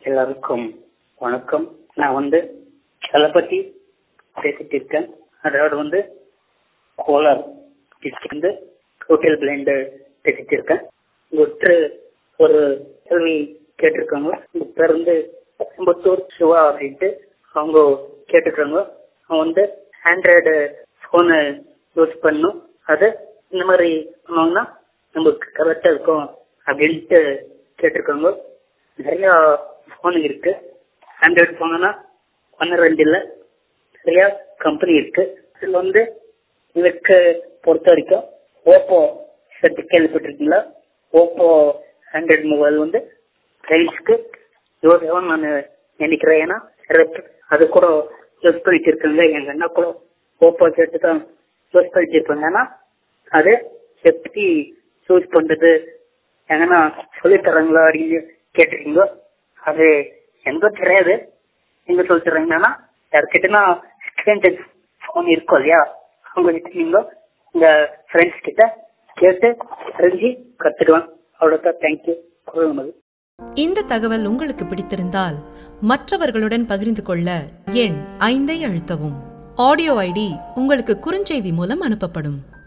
எல்லாருக்கும் வணக்கம் நான் வந்து அதை பத்தி பேசிட்டு இருக்கேன் அதாவது வந்து கோலார் டிஸ்ட்ரிக்ட் வந்து ஹோட்டல் பிளைண்ட் பேசிட்டு இருக்கேன் ஒருத்தர் ஒரு கேள்வி கேட்டிருக்காங்க உங்க பேர் வந்து அம்பத்தூர் சிவா அப்படின்ட்டு அவங்க கேட்டிருக்காங்க அவங்க வந்து ஆண்ட்ராய்டு ஃபோனு யூஸ் பண்ணும் அது இந்த மாதிரி பண்ணோம்னா நமக்கு கரெக்டா இருக்கும் அப்படின்ட்டு கேட்டிருக்காங்க நிறைய ஃபோன் இருக்கு ஆண்ட்ராய்டு ஃபோனுனா ஒன்று ரெண்டு இல்லை நிறைய கம்பெனி இருக்கு இதுல வந்து எனக்கு பொறுத்த வரைக்கும் ஓப்போ செட் கேள்விப்பட்டிருக்கீங்களா ஓப்போ ஆண்ட்ராய்டு மொபைல் வந்து பிரைஸ்க்கு யோசிக்கும் நான் நினைக்கிறேன் ஏன்னா correct. அது கூட யூஸ் பண்ணிட்டு இருக்காங்க எங்க அண்ணா கூட ஓப்போ செட்டு தான் யூஸ் பண்ணிட்டு இருப்பாங்க ஏன்னா அது எப்படி யூஸ் பண்றது எங்கன்னா சொல்லி தராங்களா அப்படின்னு கேட்டிருக்கீங்க அது எனக்கு தெரியாது எங்க சொல்லி தர்றாங்கன்னா யார்கிட்டனா ஸ்கிரீன் டச் ஃபோன் இருக்கும் இல்லையா அவங்க கிட்ட நீங்க உங்க ஃப்ரெண்ட்ஸ் கிட்ட கேட்டு தெரிஞ்சு கத்துக்கலாம் அவ்வளவுதான் தேங்க்யூ கூறுவது இந்த தகவல் உங்களுக்கு பிடித்திருந்தால் மற்றவர்களுடன் பகிர்ந்து கொள்ள எண் ஐந்தை அழுத்தவும் ஆடியோ ஐடி உங்களுக்கு குறுஞ்செய்தி மூலம் அனுப்பப்படும்